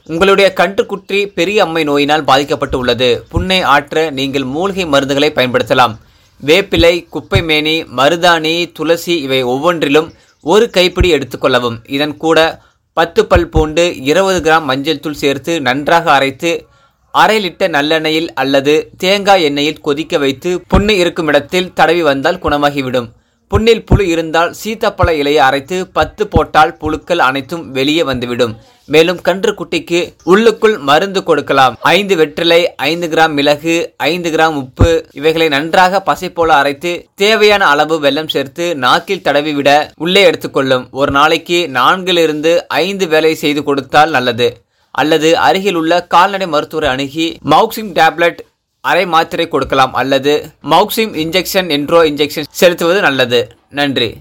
உங்களுடைய கன்றுக்குட்டி பெரிய அம்மை நோயினால் பாதிக்கப்பட்டு உள்ளது புண்ணை ஆற்ற நீங்கள் மூலிகை மருந்துகளை பயன்படுத்தலாம் வேப்பிலை குப்பைமேனி மருதாணி துளசி இவை ஒவ்வொன்றிலும் ஒரு கைப்பிடி எடுத்துக்கொள்ளவும் இதன் கூட பத்து பல் பூண்டு இருபது கிராம் மஞ்சள் தூள் சேர்த்து நன்றாக அரைத்து அரை லிட்டர் நல்லெண்ணெயில் அல்லது தேங்காய் எண்ணெயில் கொதிக்க வைத்து புண்ணு இருக்கும் இடத்தில் தடவி வந்தால் குணமாகிவிடும் புண்ணில் புழு இருந்தால் சீத்தாப்பழ இலையை அரைத்து பத்து போட்டால் புழுக்கள் அனைத்தும் வெளியே வந்துவிடும் மேலும் கன்று குட்டிக்கு உள்ளுக்குள் மருந்து கொடுக்கலாம் ஐந்து வெற்றிலை ஐந்து கிராம் மிளகு ஐந்து கிராம் உப்பு இவைகளை நன்றாக பசை போல அரைத்து தேவையான அளவு வெல்லம் சேர்த்து நாக்கில் தடவி விட உள்ளே எடுத்துக்கொள்ளும் ஒரு நாளைக்கு நான்கிலிருந்து ஐந்து வேலை செய்து கொடுத்தால் நல்லது அல்லது அருகில் உள்ள கால்நடை மருத்துவரை அணுகி மவுக்சிங் டேப்லெட் அரை மாத்திரை கொடுக்கலாம் அல்லது மவுக்சிம் இன்ஜெக்ஷன் என்றோ இன்ஜெக்ஷன் செலுத்துவது நல்லது நன்றி